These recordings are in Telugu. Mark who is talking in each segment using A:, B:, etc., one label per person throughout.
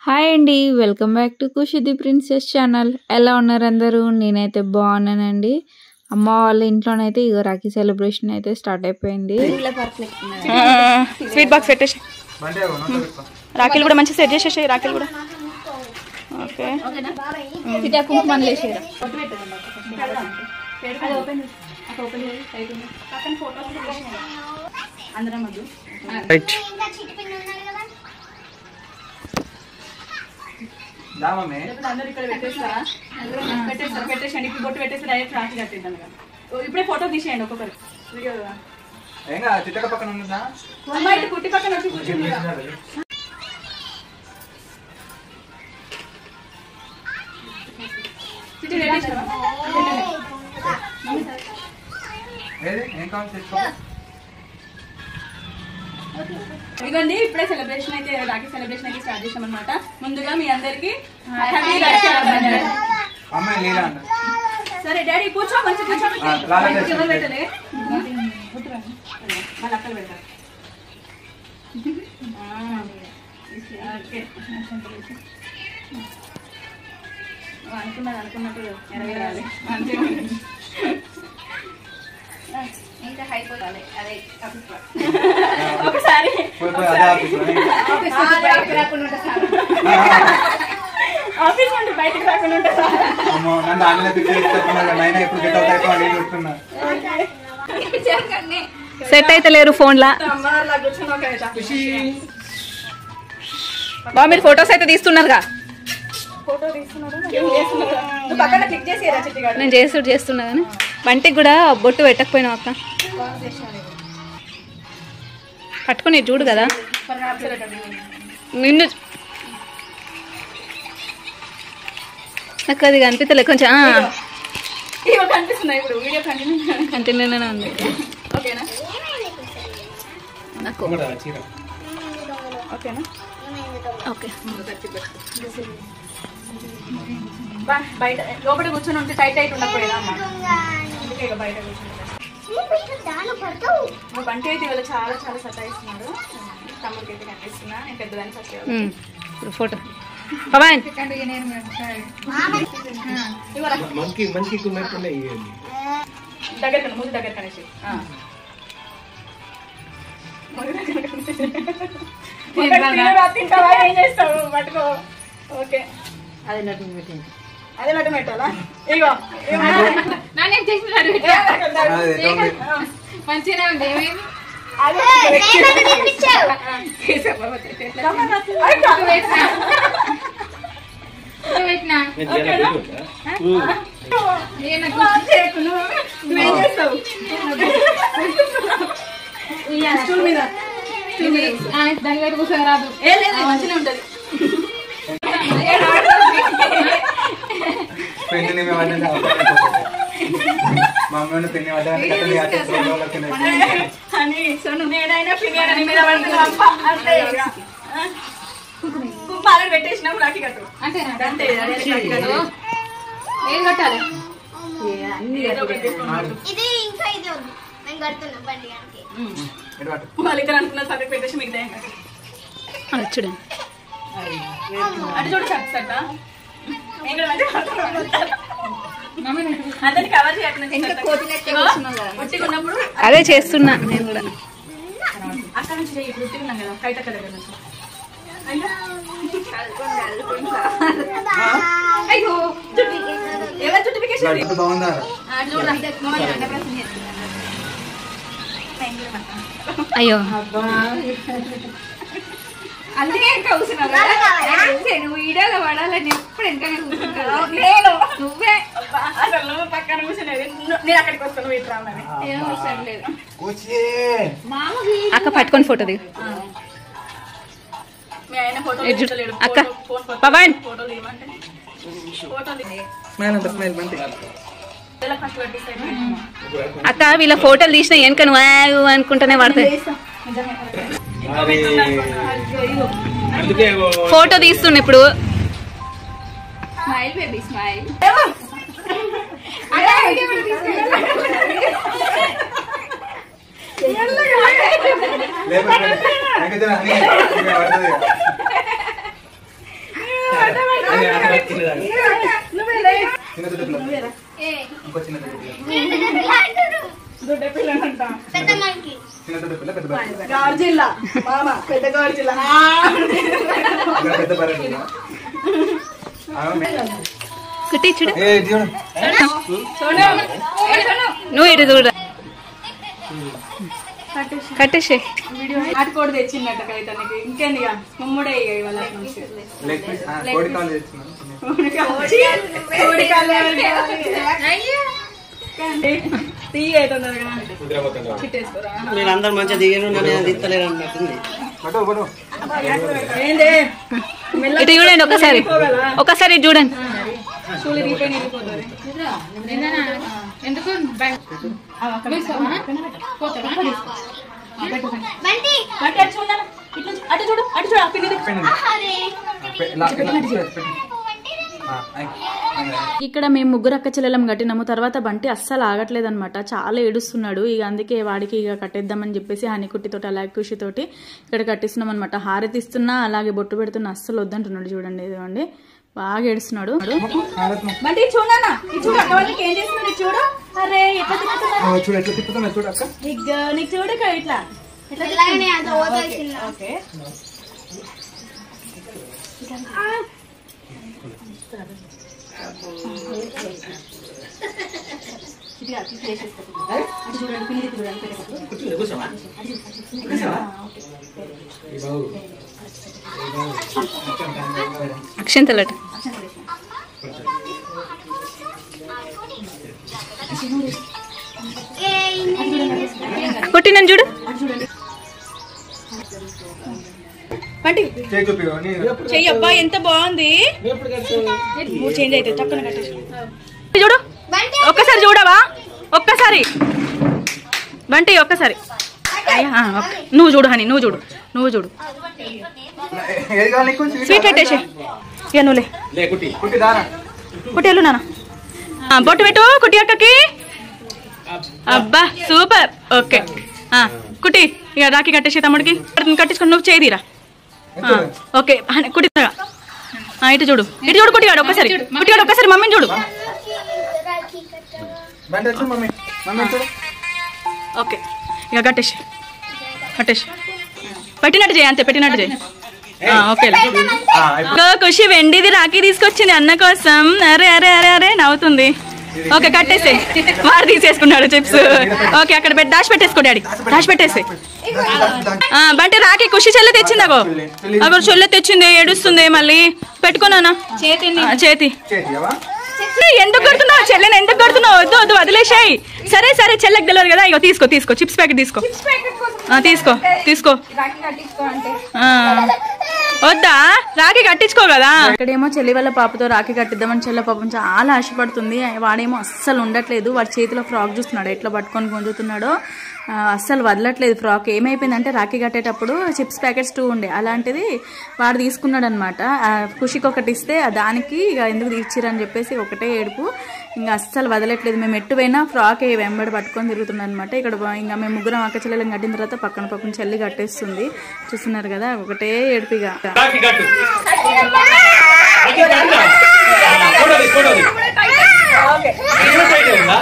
A: హాయ్ అండి welcome back to Kushidi princess channel ఎలా ఉన్నారు అందరూ నేనైతే బాగున్నానండి అమ్మ వాళ్ళ ఇంట్లోనైతే ఇక రాఖీ సెలబ్రేషన్ అయితే స్టార్ట్ అయిపోయింది
B: స్వీట్ బాక్స్ పెట్టేసి రాఖీలు కూడా మంచిగా సెట్ చేసేసి రాఖీలు కూడా ఓకే
C: రైట్
B: అందరూ ఇక్కడ పెట్టేస్తారా పెట్టేస్తారు పెట్టేసండి ఇప్పుడు బొట్టు పెట్టేసి డైరెక్ట్ రాఖీ కట్టేద్దాం కదా. ఓ, ఇప్పుడే ఫోటో తీసేయండి ఒక్కొక్కరు వీడియో కదా.
C: చిట్టక పక్కన ఉన్నదా
B: అమ్మాయి ఇటు కుట్టి పక్కన వచ్చి కూర్చుంది కదా. చిట్టి పెట్టేసావా?
C: ఏది ఏం కావాలి తెచ్చుకో
B: ఇదిగోండి ఇప్పుడే సెలబ్రేషన్ అయితే రాఖీ సెలబ్రేషన్ అయితే స్టార్ట్ చేసాం అనమాట ముందుగా మీ అందరికి హ్యాపీ రాఖీ
C: అమ్మాయి లేదా అన్న
B: సరే డాడీ కూర్చో మంచి కూర్చో
C: ఆ, లాలా
B: మంచిగా
C: చేసి
B: పెట్టలే వాళ్ళ అక్కలు పెడతారు ఆ, ఓకే. నువ్వు అనుకున్నది అనుకున్నట్టు నెరవేరాలి మంచిగా ఉంది. ఒకసారి
C: పోయి పోయి అదే ఆఫీస్
B: ఆఫీస్ నుండి బయటకు రాకుండా ఉంటే చాలు.
C: అమ్మో నన్ను ఆన్లైన్ పిక్చర్ ఇస్తున్నా నైనా ఎప్పుడు గెట్ అవుట్ అయిపో అని చూస్తున్నా
B: సెట్ అయితే లేరు ఫోన్లా బా మీరు ఫొటోస్ అయితే తీస్తున్నారుగా నువ్వు పక్కన క్లిక్ చేసి నేను చేస్తూ చేస్తున్నా కానీ వంటికి కూడా బొట్టు పెట్టకపోయినావు అక్క పట్టుకుని చూడు కదా నిన్ను నాకు అది కనిపించలే కొంచెం కనిపిస్తున్నాయి ఇప్పుడు వీడియో కంటిన్యూ కంటిన్యూనే ఉంది ఓకేనా నాకు ఓకేనా ఓకే బా బయట లోపల కూర్చొని ఉంటే టైట్ టైట్ ఉండకపోయేదా అమ్మ అందుకే ఇక బయట కూర్చుంటా మా బంటి అయితే ఇవాళ చాలా చాలా సతాయిస్తున్నాడు తమ్ముడికి అయితే కనిపిస్తున్నా నేను పెద్దదాన్ని సత్య ఫోటో పవన్ ఇవాళ
D: మంకీ మంకీ కున్నట్టున్నా ఇవ్వండి
B: దగ్గర ముందు దగ్గర కనేసి తింటావా ఏం చేస్తావు పట్టుకో ఓకే అదే లడ్డు పెట్టాలా ఇగో
C: అదే తొమ్మిది.
B: మంచిగా ఉంది ఏమేమి
D: నేను చాలా పెట్టుకుంటా
B: నువ్వేం చేస్తావు స్టూల్ మీద ఏ లేదు మంచిగా ఉంటది
C: పెన్ను నిమ్మ పడ్డా మా అమ్మ పెన్ను పడ్డా కట్టలు కాచేసి
B: అని సోను నేనైనా పిల్లలు నీ మీద పడుతున్నా అప్ప అంతే ఇక. ఆ? కుంకుమ ఆల్రెడీ పెట్టేసినాం రాఖీ కట్టు అంతే అంతే అదే రాఖీ కట్టు. ఏదో ఒకటి తీసుకొని కట్టు.
E: ఇది ఇంకా ఇది వద్దు నేను కడుతున్నా బండి గానికి
C: ఎటు పట్టు
B: వాళ్ళిద్దరు అనుకున్న సరే పెట్టేసి మీకు దయం కట్టు.
A: చూడండి
B: అటు చూడు సట్ సట్ నేను కూడా మంచిగా పడుతున్నాను. అందరినీ కవర్ చేయట్లేదు ఒట్టిగా ఉన్నప్పుడు
A: అదే చేస్తున్నా నేను కూడా
B: అక్కడ నుంచి చెయ్యి ఇప్పుడు ఒట్టిగా ఉన్నాం కదా కైట దగ్గర నుంచి అయ్యో. అయ్యో జుట్టు ఎవరు జుట్టు పీకేసింది?
C: లడ్డు బాగుందా
B: ఆ, చూడరా. మమ్మల్ని అన్నప్రాసం చేస్తుంది. నేను కూడా పడతాను.
A: అయ్యో
F: అందుకే ఇంకా కూర్చున్నావు కదా నాకు తెలుసే, నువ్వు వీడియోలో పడాలని ఎప్పుడు ఇంకా
B: నేను
F: నువ్వే
B: అబ్బా, అసలు నువ్వు పక్కన కూర్చునేది ను- నేను అక్కడికి వస్తాను నువ్వు ఇట్లా రామని
F: ఏం అవసరం లేదు
C: కూర్చే
F: మామూలు
A: అక్క పట్టుకొని ఫోటో దిగు
B: మీ ఆయన ఫోటో
A: ఏ జుట్టు-
B: తీస్తలేడు.
A: అక్క,
B: ఫోటో- ఫోన్ పట్టుకొని
A: పవన్.
B: ఫోటో తీయమంటే ఫోటో తీయ
C: స్మైల్ అంత స్మైల్ బంతి
B: ఇలా ఫస్ట్ పెట్టిస్తాయి
A: అక్క వీళ్ళ ఫోటోలు తీసిన వెనక నువ్వు ఆ ఊ అనుకుంటూనే పడతాయి
D: అది అందుకే ఓ-
A: ఫోటో తీస్తున్నా ఇప్పుడు
F: స్మైల్ బేబీ స్మైల్
C: లేకపోతే వెనక జర అని, ఇంకా పడుతుంది ఇక. చిన్న దుడ్డు పిల్ల ఇంకో చిన్న దుడ్డు పిల్ల
E: పెద్ద మనకి
C: చిన్న దుడ్డు పిల్ల పెద్ద బర్రె.
B: గార్జిల్లా మామ పెద్ద గార్జిల్లా
C: ఇక్కడ పెద్ద బర్రె పిల్ల. ఆమె మే-
A: కుట్టి చూడు
C: ఏ జీవనం
A: నువ్వు ఇటు చూడ కట్టేసి
B: నాటుకోడి తెచ్చిందట కవితనికి ఇంకేంది ఇక ముమ్ముడే ఇక ఇవాళ నుంచి.
C: లెగ్ పీస్ ఆ, కోడి కాలు తెచ్చుకున్నాను
B: కోడి కాళ్ళు తీయ అవుతుంది కదా చిట్టేసుకోరా
G: మీరందరూ మంచిగా దిగారు నన్ను తిత్తలేరు అన్నట్టుంది
C: పట్టు పట్టు
B: ఏంది
A: ఇటు చూడండి ఒకసారి ఒకసారి ఇటు చూడండి
B: చూలు రీపోయి వెళ్ళిపోతుంది
E: బంటి
B: అంటే అటు చూడాలి ఇట్లా చూ- అటు చూడు అటు చూడు ఆ పిన్నిది.
E: అరే
C: పె- ఇలా- ఇలా పెట్టు. ఆ, అయ్. అయ్.
A: ఇక్కడ మేము ముగ్గురు అక్క చెల్లెలం కట్టినాము తర్వాత బంటి అస్సలు ఆగట్లేదు అనమాట చాలా ఏడుస్తున్నాడు ఇక అందుకే వాడికి ఇక కట్టేద్దామని చెప్పేసి హనీకుట్టితోటి అలాగే ఖుషితోటి ఇక్కడ కట్టిస్తున్నాం అనమాట హారతి ఇస్తున్నా అలాగే బొట్టు పెడుతున్నా అస్సలు వద్దంటున్నాడు చూడండి ఇదిగోండి బాగా ఏడుస్తున్నాడు
C: హారత్నం.
B: బంటి ఇది చూడన్నా ఇది చూడు అక్క వాళ్ళకి ఏం చేస్తున్నారు ఇది చూడు అరే ఎట్లా తిప్పుతున్నారు
C: ఓ, చూడు ఎట్లా తిప్పుతున్నా చూడు అక్క
B: నీకు నీకు చూడు ఇక ఇట్లా ఇట్లా
E: ఇలాగనే అంత ఓదేసింది
B: ఓకే
A: అక్షంతలట
E: ఏ
A: కొట్టినని చూడు
B: బంటి
C: చేయి చూపి నీ
B: చెయ్యి అబ్బా ఎంత బాగుంది మూడు చేంజ్ అయితే చక్కన కట్టేసి
A: చూడు
E: బంటి
A: ఒక్కసారి చూడవా ఒక్కసారి బంటి ఒక్కసారి అయ్యా, ఆ, ఓకే. నువ్వు చూడు హని నువ్వు చూడు నువ్వు చూడు
C: ఏది కావాలి నీకు
A: స్వీట్ పెట్టేసి ఇక నువ్వులే
D: లేకుటి
C: కుట్టి దారా
A: కుట్టేలు నాన్న ఆ, బొట్టు పెట్టు కుట్టి అక్కకి అబ్బా సూపర్ ఓకే ఆ, కుట్టి ఇక రాఖీ కట్టేసి తమ్ముడికి కట్టించుకొని నువ్వు చేయదీరా ఓకే హని, కుట్టి త్వరగా. ఆ, ఇటు చూడు ఇటు చూడు కుట్టిగాడు ఒక్కసారి కుట్టిగాడు ఒక్కసారి మమ్మీని చూడు
C: బండి వచ్చి మమ్మీ మమ్మీ చూడు
A: ఓకే ఇక కట్టేసి కట్టేసి పెట్టినట్టు చేయి అంతే పెట్టినట్టు చేయి ఆ, ఓకేలే
C: ఆ, అయిపో-
A: ఇగో ఖుషి వెండిది రాఖీ తీసుకొచ్చింది అన్న కోసం అరే అరే అరే అరే నవ్వుతుంది ఓకే కట్టేసే వాడు తీసేసుకున్నాడు చిప్స్ ఓకే అక్కడ పెట్టి దాచి పెట్టేసుకో డాడీ దాచి పెట్టేసి ఆ, బంటి రాఖీ ఖుషి చెల్లె తెచ్చింది అగో అగో చెల్లె తెచ్చింది ఏడుస్తుంది మళ్ళీ పెట్టుకున్నానా చేతి చేతి
C: చేతివా
A: ఏయ్, ఎందుకు కడుతున్నావు చెల్లెని ఎందుకు కడుతున్నావు వద్దు వద్దు వదిలేసాయి సరే సరే చెల్లెకి తెలియదు కదా ఇగో తీసుకో తీసుకో చిప్స్ ప్యాకెట్ తీసుకో ఆ, తీసుకో తీసుకో
F: రాఖీ కట్టించుకో అంటే
A: ఆ. వద్దా రాఖీ కట్టించుకో కదా ఇక్కడేమో చెల్లి వాళ్ళ పాపతో రాఖీ కట్టిద్దామని చెల్లె పాపం చాలా ఆశపడుతుంది వాడేమో అస్సలు ఉండట్లేదు వాడి చేతిలో ఫ్రాక్ చూస్తున్నాడు ఎట్లా పట్టుకొని గుంజుతున్నాడో ఆ, అస్సలు వదలట్లేదు ఫ్రాక్ ఏమైపోయిందంటే రాఖీ కట్టేటప్పుడు చిప్స్ ప్యాకెట్స్ టూ ఉండే అలాంటిది వాడు తీసుకున్నాడు అనమాట ఖుషికి ఒకటి ఇస్తే ఆ దానికి ఇక ఎందుకు ఇచ్చిరని చెప్పేసి ఒకటే ఏడుపు ఇంకా అస్సలు వదలట్లేదు మేము ఎట్టు పోయినా ఫ్రాక్ వెంబడి పట్టుకొని తిరుగుతున్నాం అనమాట ఇక్కడ బా- ఇంకా మేము ముగ్గురం అక్క చెల్లెలను కట్టిన తర్వాత పక్కన పక్కన చెల్లి కట్టేస్తుంది చూస్తున్నారు కదా ఒకటే ఏడుపు ఇక
D: రాఖీ కట్టు రాఖీ కట్టు ఫోటోది ఫోటోది ఫోటో అయితే ఉందా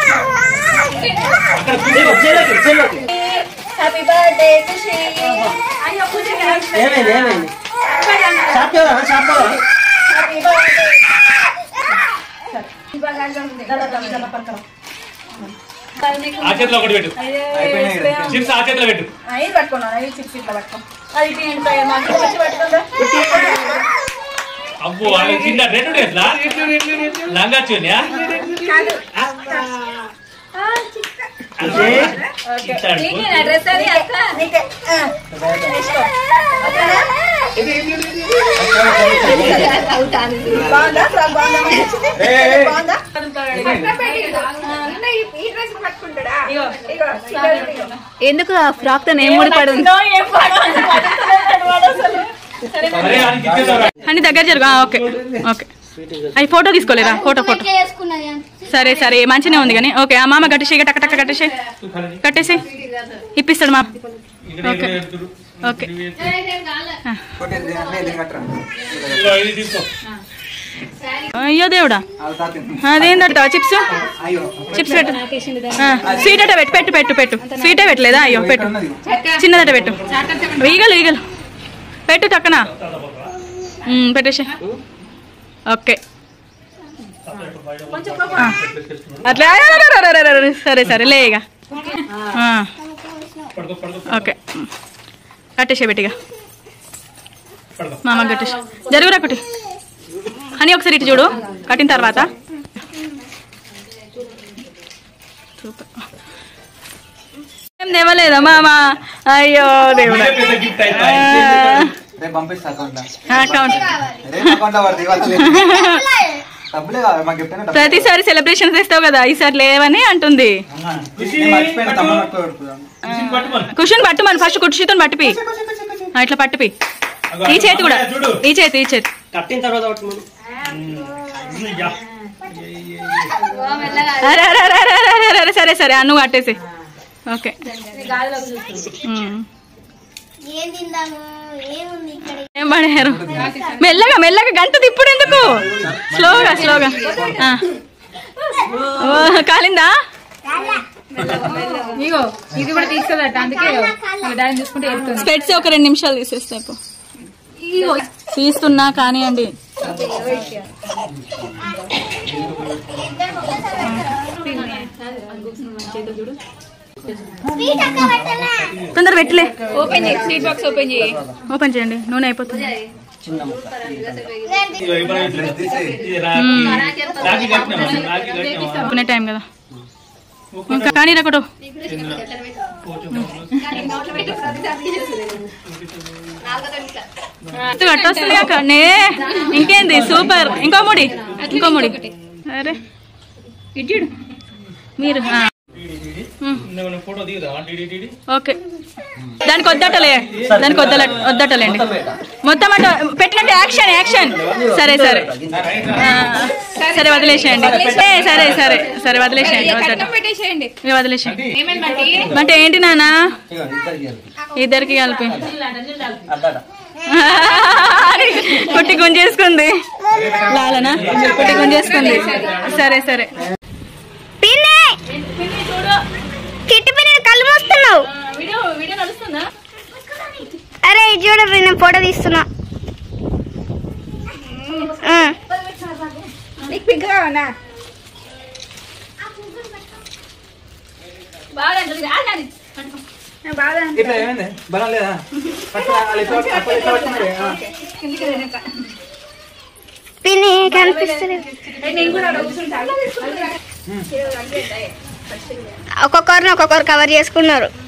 D: అక్కడ కూర్చో.
B: హ్యాపీ బర్త్డే ఖుషి అయ్యో ఖుషి
G: ఏమైంది ఏమైంది షాప్ కదా షాప్ కదా
B: హ్యాపీ బర్త్డే
D: ఆ చేతిలో ఒకటి పెట్టు
C: అయిపోయినాయి కదా.
D: చిప్స్ ఆ చేతిలో పెట్టు
B: అయ్యి పట్టుకున్నాను అయ్యి చిప్స్ ఇట్లా పట్టుకో అది ఇటు ఎండిపోయాయి మాకు వచ్చి పట్టుకుందా
D: అబ్బో అవి చిన్న రెండు డ్రెస్లా లంగా చూన్యా
F: డ్రెస్ అది అక్క
B: నీకే ఆ. తీసుకో. ఓకేనా? బాగుందా ఫ్రాక్ బాగుందా మనకి నచ్చింది?
C: ఏ, ఏ.
B: బాగుందా
F: ఈ డ్రెస్ పట్టుకుంటాడా
B: ఇగో ఇగో ఇగో, ఇగో.
A: ఎందుకు ఆ ఫ్రాక్ తో ఏం ముడిపడు
B: నచ్చిందో ఏం పాడో అని పడుతున్నాడు వాడు అసలు.
D: అరే అది ఇచ్చేసావు
A: అని దగ్గర జరుగు ఆ, ఓకే ఓకే అవి ఫోటో తీసుకోలేరా ఫోటో ఫోటో
E: ఇట్లా చేసుకున్నది అంతే
A: సరే సరే మంచిగా ఉంది కానీ ఓకే ఆ మామ కట్టేసి టక్క టక్క కట్టేసి కట్టేసి ఇప్పిస్తాడు మా ఓకే ఓకే
C: కొట్టేది అన్నీ ఇది కట్టరా
D: ఇదిగో ఇది తీసుకో
A: అయ్యో దేవుడా
C: అది తాకింది
A: అదేందట చిప్స్
C: అయ్యో
A: చిప్స్ పెట్టు ఆ, స్వీట్ అట పెట్టు పెట్టు పెట్టు పెట్టు స్వీటే పెట్టలేదా అయ్యో పెట్టు
C: ఉన్నది
A: చిన్నదట పెట్టు ఈగలు ఈగలు పెట్టు టక్కన ఉమ్, పెట్టేసి ఓకే ఆ. అట్లా అరెరెరెరెరెరెరె. సరే సరే లే ఇక ఆ. ఓకే కట్టేసే పెట్టిగా మామ కట్టేసి జరుగురా ఒకటి అని ఒకసారి ఇటు చూడు కట్టిన తర్వాత సూపర్ ఏం తేవలేదా మామ అయ్యో దేవుడా
D: పెద్ద గిఫ్ట్ అయితే
A: ఆ,
C: రేపు పంపిస్తా అకౌంట్
A: అకౌంట్
C: రేపు అకౌంట్ పడుతుంది ఇవాళ డబ్బులే కావాలి మాకు చెప్తేనే డబ్బులు
A: ప్రతిసారి సెలబ్రేషన్ చేస్తావు కదా ఈసారి లేవని అంటుంది
C: నేను మర్చిపోయిన తమ్ముడు పట్టుకో పెడుతున్నాను
D: మిషన్ పట్టుమను.
A: కుషన్ పట్టు మన ఫస్ట్ కుర్చీతో పట్టుపి ఆ, ఇట్లా పట్టుపి ఈ చేతి కూడా
D: చూడు
A: ఈ చేతి ఈ చేతి
G: కట్టిన తర్వాత పట్టుకోండి.
D: యా.
A: అరే అరే అరే అరే అరే అరే అరే సరే సరే అన్ను కట్టేసి ఓకే ఉమ్.
E: ఏం తిందాము ఏముంది ఇక్కడ
A: ఏం పడారు మెల్లగా మెల్లగా గంట తిప్పుడు ఎందుకు స్లోగా స్లోగా ఆ. ఓ, కాలిందా
F: ఇగో ఇది కూడా తీసుకోదట అందుకే వాళ్ళ డాడీ చూసుకుంటే వెళ్తుంది
A: స్పెట్స్ ఒక రెండు నిమిషాలు తీసేస్తాయి పో. తీస్తున్నా కానివ్వండి
E: స్వీట్ అక్క పెట్టలే
A: తొందర పెట్టలే
F: ఓపెన్ చేయి స్వీట్ బాక్స్ ఓపెన్ చేయి
A: ఓపెన్ చేయండి నూనె అయిపోతుంది
D: ఇదిగో ఇప్పుడు ఇట్లా. ఇది రాఖీ. రాఖీ కట్టినామా? రాఖీ కట్టినామా?
A: అనుకునే టైం కదా ఇంకా కానీ రకడు కట్టొస్తుంది నే ఇంకేంది సూపర్ ఇంకో ముడి ఇంకో ముడి అరే ఇడ్డు మీరు ఆ. ఉమ్,
D: నువ్వు ఫోటో దిగుదా టీడీ టీడీ
A: ఓకే దానికి వద్దటలే దానికి వద్దల వద్దటలేండి మొత్తం అటు పెట్టినట్టు యాక్షన్ యాక్షన్ సరే సరే ఆ, సరే వదిలేసేయండి ఏ, సరే సరే సరే వదిలేసేయండి వద్దట
F: కట్నం పెట్టేసేయండి
A: ఇక వదిలేసేయండి
F: ఏమైంది బట్టి
A: అంటే ఏంటి నానా
G: ఇగో ఇద్దరికి ఇవ్వాలి.
A: ఇద్దరికి కలిపి
G: అద్దట.
A: కుట్టి గుంజేసుకుంది లాలనా కుట్టి గుంజేసుకుంది సరే సరే
E: పిన్ని కిట్టి పిన్ని కళ్ళు మూస్తున్నావు
A: వీడియో వీడియో నడుస్తుందా
E: అరే ఇది చూడ నేను ఫోటో తీస్తున్నా ఆ.
F: నీకు పింక్ కావాలా
C: ఇట్లా ఏమైంది బలం లేదా పట్టుకో, వాళ్ళు ఇట్లా పట్టు- అప్పుడు ఇట్లా పట్టుకున్నారు. ఆ.
E: పిన్ని కనిపిస్తుంది
F: నేను కూడా అక్కడ కూర్చుంటా
E: ఒక్కొక్కరిని ఒక్కొక్కరు కవర్ చేసుకున్నారు